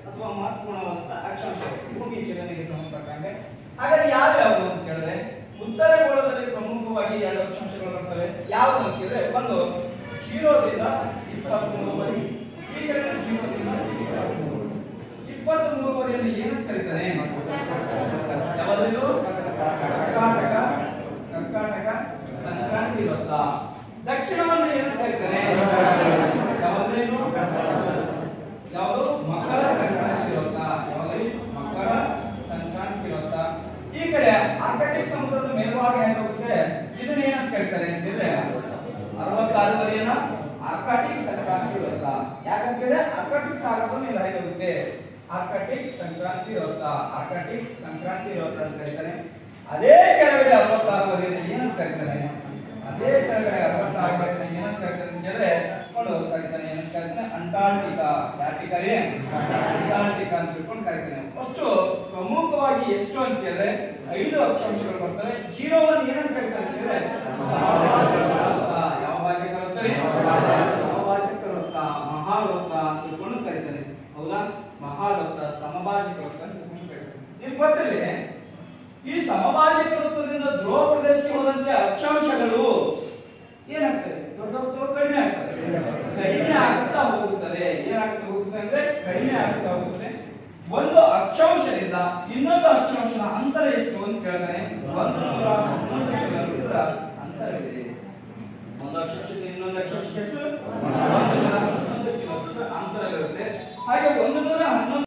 ಅಥವಾ ಮಹತ್ವಪೂರ್ಣವಾದಂತಹ ಅಕ್ಷಾಂಶಗಳು ಭೂಮಿ ಚಲನೆಗೆ ಸಂಬಂಧಪಟ್ಟಂಗೆ ಹಾಗಾದ್ರೆ ಯಾವ್ಯಾವು ಅಂತ ಕೇಳಿದ್ರೆ ಉತ್ತರ ಗೋಳದಲ್ಲಿ ಪ್ರಮುಖವಾಗಿ ಎರಡು ಅಕ್ಷಾಂಶಗಳು ಬರ್ತವೆ ಯಾವುದು ಅಂತ ಕೇಳಿದ್ರೆ ಒಂದು ಜೀರೋದಿಂದ ಇಪ್ಪತ್ಮೂರುವರೆ ಈ ಕಡೆ ಜೀರೋದಿಂದ ಇಪ್ಪತ್ಮೂರು ಇಪ್ಪತ್ಮೂರುವರೆಯನ್ನು ಏನಂತ ಕರೀತಾನೆ ಯಾವುದು ಕರ್ನಾಟಕ ಕರ್ನಾಟಕ ಸಂಕ್ರಾಂತಿ ವೃತ್ತ ದಕ್ಷಿಣವನ್ನು ಏನಂತ ಕರೀತಾನೆ ಯಾವ್ದೇನು ಯಾವುದು ಮಕರ ಸಂಕ್ರಾಂತಿ ವೃತ್ತ ಯಾವುದು ಮಕರ ಸಂಕ್ರಾಂತಿ ವೃತ್ತ ಈ ಕಡೆ ಆರ್ಕಟಿಕ್ ಸಮುದ್ರದ ಮೇಲ್ಭಾಗ ಹೇಗೋಗುತ್ತೆ ಇದನ್ನ ಏನಂತ ಕರೀತಾರೆ ಅಂತಂದ್ರೆ ಅರವತ್ತಾರುವರೆಯನ್ನ ಆರ್ಕಾಟಿಕ್ ಸಂಕ್ರಾಂತಿ ವೃತ್ತ ಯಾಕಂತಂದ್ರೆ ಆರ್ಕಾಟಿಕ್ ಸಾಗರದ ಮೇಲೆ ಹೇಗೋಗುತ್ತೆ ಆರ್ಕಾಟಿಕ್ ಸಂಕ್ರಾಂತಿ ವೃತ್ತ ಆರ್ಕಾಟಿಕ್ ಸಂಕ್ರಾಂತಿ ವೃತ್ತ ಅಂತ ಕರೀತಾರೆ ಅದೇ ಕೆಳಗಡೆ ಅರವತ್ತಾರುವರೆಯನ್ನ ಏನಂತ ಕರೀತಾರೆ ಅದೇ ಕೆಳಗಡೆ ಅರವತ್ತಾರುವರೆಯನ್ನ ಏನಂತ ಕರೀತಾರೆ ಅಂತ ಹೇಳಿದ್ರೆ ಕೊಂಡು ಕರೀತಾನೆ ಏನಂತ ಕರೀತಾನೆ ಅಂಟಾರ್ಟಿಕಾ ಯಾರ್ಟಿಕಾ ಅಂಟಾರ್ಟಿಕಾ ಅಂತ ತಿಳ್ಕೊಂಡು ಕರೀತಾನೆ ಫಸ್ಟ್ ಪ್ರಮುಖವಾಗಿ ಎಷ್ಟು ಅಂತ ಹೇಳಿದ್ರೆ ಐದು ಅಕ್ಷಾಂಶಗಳು ಬರ್ತವೆ ಜೀರೋವನ್ನು ಏನಂತ ಕರೀತಾರೆ ಅಂತ ಹೇಳಿದ್ರೆ ಸಮಭಾಜಕ ವೃತ್ತ. ಯಾವ ಭಾಷೆ ಕರೀತಾರೆ ಸಮಭಾಜಕ ವೃತ್ತ ಮಹಾವೃತ್ತ ಅಂತ ತಿಳ್ಕೊಂಡು ಕರೀತಾನೆ ಹೌದಾ ಮಹಾವೃತ್ತ ಸಮಭಾಜಕ ವೃತ್ತ ಅಂತ ತಿಳ್ಕೊಂಡು ಕರೀತಾನೆ ನಿಮ್ಗೆ ಗೊತ್ತಿಲ್ಲ ಈ ಸಮಭಾಜಕ ವೃತ್ತದಿಂದ ಧ್ರುವ ಪ್ರದೇಶಕ್ಕೆ ಹೋದಂತೆ ಅಕ್ಷಾಂಶಗಳು ಏನಾಗ್ತದೆ ದೊಡ್ಡ ದೊಡ್ಡ ಕಡಿಮೆ ಆಗ್ತದೆ ಕಡಿಮೆ ಆಗ್ತಾ ಹೋಗುತ್ತದೆ ಏನಾಗ್ತಾ ಹೋಗುತ್ತದೆ ಅಂದ್ರೆ ಕಡಿಮೆ ಆಗ್ತಾ ಹೋಗುತ್ತದೆ ಒಂದು ಅಕ್ಷಾಂಶದಿಂದ ಇನ್ನೊಂದು ಅಕ್ಷಾಂಶದ ಅಂತರ ಎಷ್ಟು ಅಂತ ಕೇಳಿದ್ರೆ ಒಂದು ನೂರ